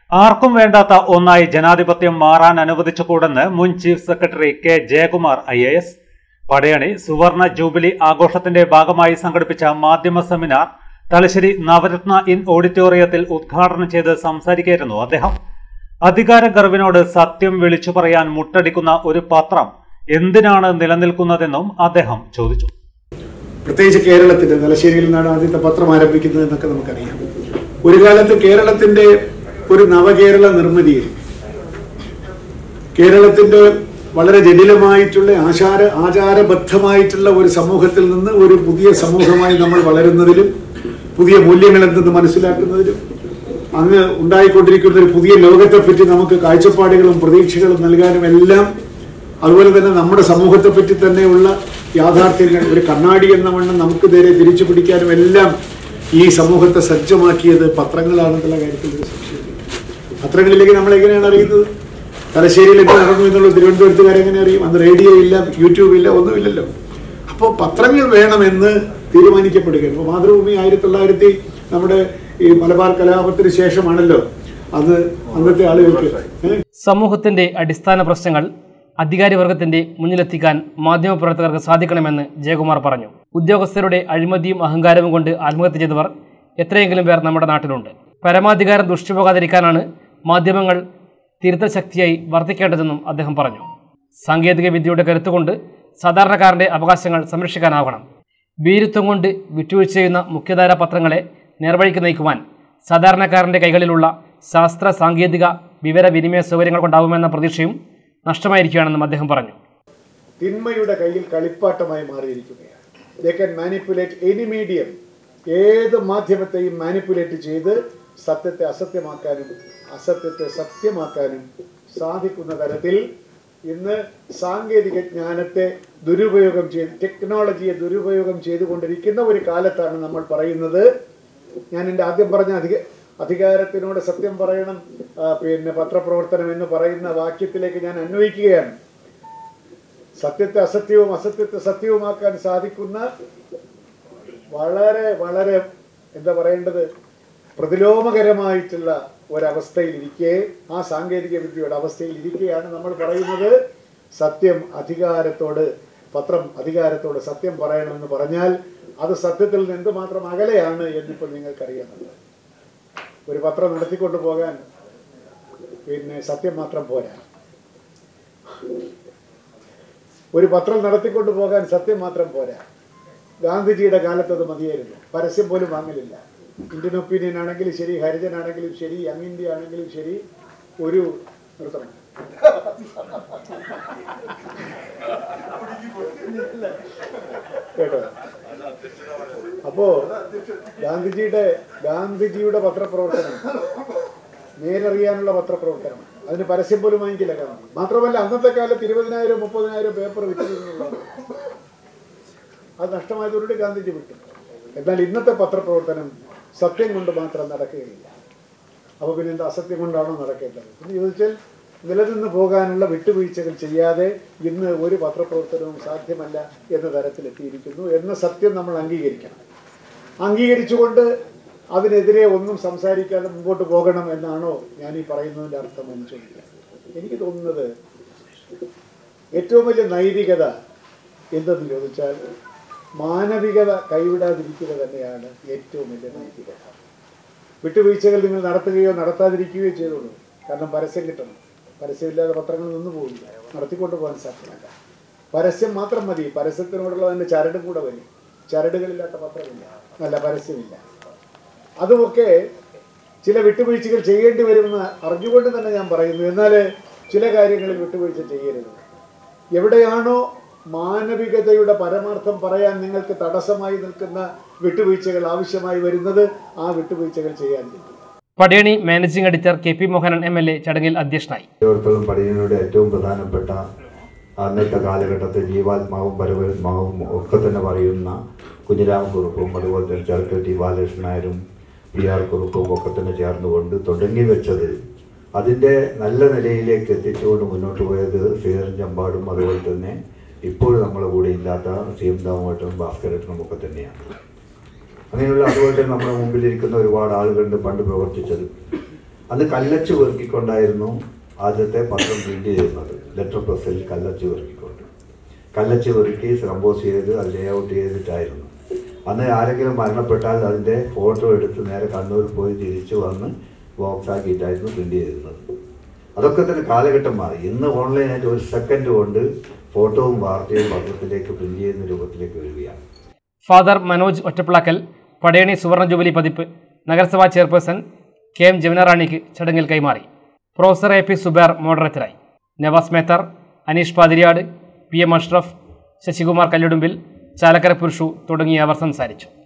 ആർക്കും വേണ്ടാത്ത ഒന്നായി ജനാധിപത്യം മാറാൻ അനുവദിച്ചുകൂടെന്ന് മുൻ chief secretary K Jayakumar I A S Padayani സുവർണ ജൂബിലി ആഘോഷത്തിന്റെ ഭാഗമായി സംഘടിപ്പിച്ച മാധ്യമ സെമിനാർ തലശ്ശേരി നവരത്ന ഇൻ ഓഡിറ്റോറിയത്തിൽ ഉദ്ഘാടനം ചെയ്ത് സംസാരിക്കുകയായിരുന്നു അദ്ദേഹം അധികാര ഗർവിനോട് സത്യം വിളിച്ചു പറയാൻ മുട്ടടിക്കുന്ന ഒരു പത്രം എന്തിനാണ് നിലനിൽക്കുന്നതെന്നും അദ്ദേഹം ചോദിച്ചു പ്രത്യേകിച്ച് കേരളത്തിന്റെ തലശ്ശേരിയിൽ നിന്നാണ് ആദ്യത്തെ പത്രം ആരംഭിക്കുന്നത് എന്നൊക്കെ നമുക്കറിയാം ഒരു കാലത്ത് കേരളത്തിന്റെ ഒരു നവകേരള നിർമ്മിതിയിൽ കേരളത്തിന്റെ വളരെ ജടിലമായിട്ടുള്ള ആചാര ആചാരബദ്ധമായിട്ടുള്ള ഒരു സമൂഹത്തിൽ നിന്ന് ഒരു പുതിയ സമൂഹമായി നമ്മൾ വളരുന്നതിലും പുതിയ മൂല്യങ്ങൾ എന്തെന്ന് മനസ്സിലാക്കുന്നതിലും അങ്ങ് ഉണ്ടായിക്കൊണ്ടിരിക്കുന്ന ഒരു പുതിയ ലോകത്തെപ്പറ്റി നമുക്ക് കാഴ്ചപ്പാടുകളും പ്രതീക്ഷകളും നൽകാനും എല്ലാം അതുപോലെ തന്നെ നമ്മുടെ സമൂഹത്തെ പറ്റി തന്നെയുള്ള യാഥാർത്ഥ്യങ്ങൾ ഒരു കണ്ണാടി എന്ന വണ്ണം നമുക്ക് നേരെ തിരിച്ചു പിടിക്കാനും എല്ലാം ഈ സമൂഹത്തെ സജ്ജമാക്കിയത് പത്രങ്ങളാണെന്നുള്ള കാര്യത്തിൽ ഒരു സംശയമില്ല പത്രങ്ങളിലേക്ക് നമ്മൾ എങ്ങനെയാണ് അറിയുന്നത് തലശ്ശേരിയിൽ എന്ത് നടന്നു എന്നുള്ള തിരുവനന്തപുരത്തുകാരെ എങ്ങനെ അറിയും അന്ന് റേഡിയോ ഇല്ല യൂട്യൂബ് ഇല്ല ഒന്നുമില്ലല്ലോ അപ്പോൾ പത്രങ്ങൾ വേണമെന്ന് തീരുമാനിക്കപ്പെടുകയാണ് അപ്പോൾ മാതൃഭൂമി ആയിരത്തി തൊള്ളായിരത്തി നമ്മുടെ ഈ മലബാർ കലാപത്തിന് ശേഷമാണല്ലോ അന്ന് അന്നത്തെ ആളുകൾക്ക് ഏഹ് സമൂഹത്തിന്റെ അടിസ്ഥാന പ്രശ്നങ്ങൾ അധികാരിവർഗത്തിന്റെ മുന്നിലെത്തിക്കാൻ മാധ്യമപ്രവർത്തകർക്ക് സാധിക്കണമെന്ന് ജയകുമാർ പറഞ്ഞു ഉദ്യോഗസ്ഥരുടെ അഴിമതിയും അഹങ്കാരവും കൊണ്ട് ആത്മഹത്യ ചെയ്തവർ എത്രയെങ്കിലും പേർ നമ്മുടെ നാട്ടിലുണ്ട് പരമാധികാരം ദുഷ്ടിപോകാതിരിക്കാനാണ് മാധ്യമങ്ങൾ തിരുത്തൽ ശക്തിയായി വർദ്ധിക്കേണ്ടതെന്നും അദ്ദേഹം പറഞ്ഞു സാങ്കേതിക വിദ്യയുടെ കരുത്തുകൊണ്ട് സാധാരണക്കാരന്റെ അവകാശങ്ങൾ സംരക്ഷിക്കാനാവണം ഭീരുത്വം കൊണ്ട് വിട്ടുവീഴ്ച ചെയ്യുന്ന മുഖ്യധാര പത്രങ്ങളെ നേർവഴിക്ക് നയിക്കുവാൻ സാധാരണക്കാരന്റെ കൈകളിലുള്ള ശാസ്ത്ര സാങ്കേതിക വിവര വിനിമയ സൗകര്യങ്ങൾ കൊണ്ടാവുമെന്ന പ്രതീക്ഷയും നഷ്ടമായിരിക്കുകയാണെന്നും അദ്ദേഹം പറഞ്ഞു തിന്മയുടെ കയ്യിൽ കളിപ്പാട്ടമായി മാറിയിരിക്കുകയാണ് they can manipulate any medium ഏത് മാധ്യമത്തെയും മാനിപ്പുലേറ്റ് ചെയ്ത് സത്യത്തെ അസത്യമാക്കാനും അസത്യത്തെ സത്യമാക്കാനും സാധിക്കുന്ന തരത്തിൽ ഇന്ന് സാങ്കേതിക ജ്ഞാനത്തെ ദുരുപയോഗം ചെയ്ത് ടെക്നോളജിയെ ദുരുപയോഗം ചെയ്തുകൊണ്ടിരിക്കുന്ന ഒരു കാലത്താണ് നമ്മൾ പറയുന്നത് ഞാൻ എൻ്റെ ആദ്യം പറഞ്ഞ അധിക അധികാരത്തിനോട് സത്യം പറയണം ആ, പിന്നെ പത്രപ്രവർത്തനം എന്ന് പറയുന്ന വാക്യത്തിലേക്ക് ഞാൻ അന്വയിക്കുകയാണ് സത്യത്തെ അസത്യവും അസത്യത്തെ സത്യവുമാക്കാൻ സാധിക്കുന്ന വളരെ വളരെ എന്താ പറയേണ്ടത് പ്രതിലോമകരമായിട്ടുള്ള ഒരവസ്ഥയിൽ ഇരിക്കെ ആ സാങ്കേതിക വിദ്യയുടെ അവസ്ഥയിൽ ഇരിക്കെയാണ് നമ്മൾ പറയുന്നത് സത്യം അധികാരത്തോട് പത്രം അധികാരത്തോട് സത്യം പറയണമെന്ന് പറഞ്ഞാൽ അത് സത്യത്തിൽ നിന്ന് എന്തുമാത്രം അകലെയാണ് എന്നിപ്പോൾ നിങ്ങൾക്കറിയാമല്ലോ ഒരു പത്രം നടത്തിക്കൊണ്ട് പോകാൻ പിന്നെ സത്യം മാത്രം പോരാ ഒരു പത്രം നടത്തിക്കൊണ്ട് പോകാൻ സത്യം മാത്രം പോരാ ഗാന്ധിജിയുടെ കാലത്ത് അത് മതിയായിരുന്നു പരസ്യം പോലും വാങ്ങലില്ല ഇന്ത്യൻ ഒപ്പീനിയൻ ആണെങ്കിലും ശരി ഹരിജൻ ആണെങ്കിലും ശരി യങ് ഇന്ത്യ ആണെങ്കിലും ശരി ഒരു നിർത്തണം കേട്ടോ അപ്പോ ഗാന്ധിജിയുടെ ഗാന്ധിജിയുടെ പത്രപ്രവർത്തനം നേരറിയാനുള്ള പത്രപ്രവർത്തനം അതിന് പരസ്യം പോലും വാങ്ങിക്കില്ല ഗാന്ധി മാത്രമല്ല അന്നത്തെ കാലത്ത് ഇരുപതിനായിരം മുപ്പതിനായിരം പേപ്പർ വിറ്റിരുന്നുള്ളത് അത് നഷ്ടമായതോടുകൂടി ഗാന്ധിജി വിട്ടു എന്നാൽ ഇന്നത്തെ പത്രപ്രവർത്തനം സത്യം കൊണ്ട് മാത്രം നടക്കുകയില്ല അപ്പോൾ പിന്നെ എന്താ അസത്യം കൊണ്ടാണോ നടക്കേണ്ടത് എന്ന് ചോദിച്ചാൽ നിലനിന്ന് പോകാനുള്ള വിട്ടുവീഴ്ചകൾ ചെയ്യാതെ ഇന്ന് ഒരു പത്രപ്രവർത്തനവും സാധ്യമല്ല എന്ന തരത്തിലെത്തിയിരിക്കുന്നു എന്ന സത്യം നമ്മൾ അംഗീകരിക്കണം അംഗീകരിച്ചുകൊണ്ട് അതിനെതിരെ ഒന്നും സംസാരിക്കാതെ മുമ്പോട്ട് പോകണം എന്നാണോ ഞാൻ ഈ പറയുന്നതിൻ്റെ അർത്ഥം എന്ന് ചോദിക്കാം എനിക്ക് തോന്നുന്നത് ഏറ്റവും വലിയ നൈതികത എന്തെന്ന് ചോദിച്ചാൽ മാനവികത കൈവിടാതിരിക്കുക തന്നെയാണ് ഏറ്റവും വലിയ നൈതികത വിട്ടുവീഴ്ചകൾ നിങ്ങൾ നടത്തുകയോ നടത്താതിരിക്കുകയോ ചെയ്തോളൂ കാരണം പരസ്യം കിട്ടണം പരസ്യമില്ലാതെ പത്രങ്ങൾ നിന്ന് പോകില്ല നടത്തിക്കൊണ്ട് പോകാൻ സാധ്യമല്ല പരസ്യം മാത്രം മതി പരസ്യത്തിനോടുള്ള തന്നെ ചരടും കൂടെ വരും ചരടുകളില്ലാത്ത പത്രമില്ല നല്ല പരസ്യമില്ല അതുമൊക്കെ ചില വിട്ടുവീഴ്ചകൾ ചെയ്യേണ്ടി വരുമെന്ന് അറിഞ്ഞുകൊണ്ട് തന്നെ ഞാൻ പറയുന്നു എന്നാൽ ചില കാര്യങ്ങളിൽ വിട്ടുവീഴ്ച ചെയ്യരുത് എവിടെയാണോ മാനവികതയുടെ പരമാർത്ഥം പറയാൻ നിങ്ങൾക്ക് തടസ്സമായി നിൽക്കുന്ന വിട്ടുവീഴ്ചകൾ ആവശ്യമായി വരുന്നത് ആ വിട്ടുവീഴ്ചകൾ ചെയ്യാതിരിക്കുക Padayani managing editor K P Mohanan M L A ചടങ്ങിൽ അധ്യക്ഷനായി ഓരോരുത്തരും പടിയനയുടെ ഏറ്റവും പ്രധാനപ്പെട്ട അന്നത്തെ കാലഘട്ടത്തിൽ ജീവാത്മാവും പരമാത്മാവും ഒക്കെ തന്നെ പറയുന്ന കുഞ്ഞിരാമക്കുറുപ്പും അതുപോലെ തന്നെ ചെറുക്കൽ ടി ബാലകൃഷ്ണൻ നായരും പി ആർ കുറുപ്പും ഒക്കെ തന്നെ ചേർന്നുകൊണ്ട് തുടങ്ങി വെച്ചത് അതിൻ്റെ നല്ല നിലയിലേക്ക് എത്തിച്ചുകൊണ്ട് മുന്നോട്ട് പോയത് ശ്രീധരൻ ചമ്പാടും അതുപോലെ തന്നെ ഇപ്പോഴും നമ്മളെ കൂടെ ഇല്ലാത്ത സി എം ദാമോട്ടനും ഭാസ്കരേട്ടനും ഒക്കെ തന്നെയാണ് അങ്ങനെയുള്ള അതുപോലെ തന്നെ നമ്മുടെ മുമ്പിലിരിക്കുന്ന ഒരുപാട് ആളുകളുണ്ട് പണ്ട് പ്രവർത്തിച്ചത് അന്ന് കല്ലച്ച് പെറുക്കിക്കൊണ്ടായിരുന്നു ആദ്യത്തെ പത്രം പ്രിന്റ് ചെയ്യുന്നത് ലെറ്റർ പ്രസ്സിൽ കല്ലച്ച് പെറുക്കിക്കൊണ്ട് കല്ലച്ച് പെറുക്കി കമ്പോസ് ചെയ്ത് അത് ലേ ഔട്ട് ചെയ്തിട്ടായിരുന്നു അന്ന് ആരെങ്കിലും മരണപ്പെട്ടാൽ അതിൻ്റെ ഫോട്ടോ എടുത്ത് നേരെ കണ്ണൂർ പോയി തിരിച്ചു വന്ന് ബോക്സ് ആക്കിയിട്ടായിരുന്നു പ്രിന്റ് ചെയ്തിരുന്നത് അതൊക്കെ തന്നെ കാലഘട്ടം മാറി ഇന്ന് ഓൺലൈനായിട്ട് ഒരു സെക്കൻഡ് കൊണ്ട് ഫോട്ടോവും വാർത്തയും പത്രത്തിലേക്ക് പ്രിന്റ് ചെയ്യുന്ന രൂപത്തിലേക്ക് വരികയാണ് ഫാദർ മനോജ് ഒറ്റപ്പിളാക്കൽ പടയണി സുവർണ ജൂബിലി പതിപ്പ് നഗരസഭാ ചെയർപേഴ്സൺ കെ എം ജമുനാറാണിക്ക് ചടങ്ങിൽ കൈമാറി പ്രൊഫസർ എ പി സുബേർ മോഡറേറ്ററായി നവാസ് മേത്തർ അനീഷ് പാതിരിയാട് പി എം അഷ്റഫ് ശശികുമാർ കല്ലുടുമ്പിൽ ചാലക്കര പുരുഷു തുടങ്ങിയവർ സംസാരിച്ചു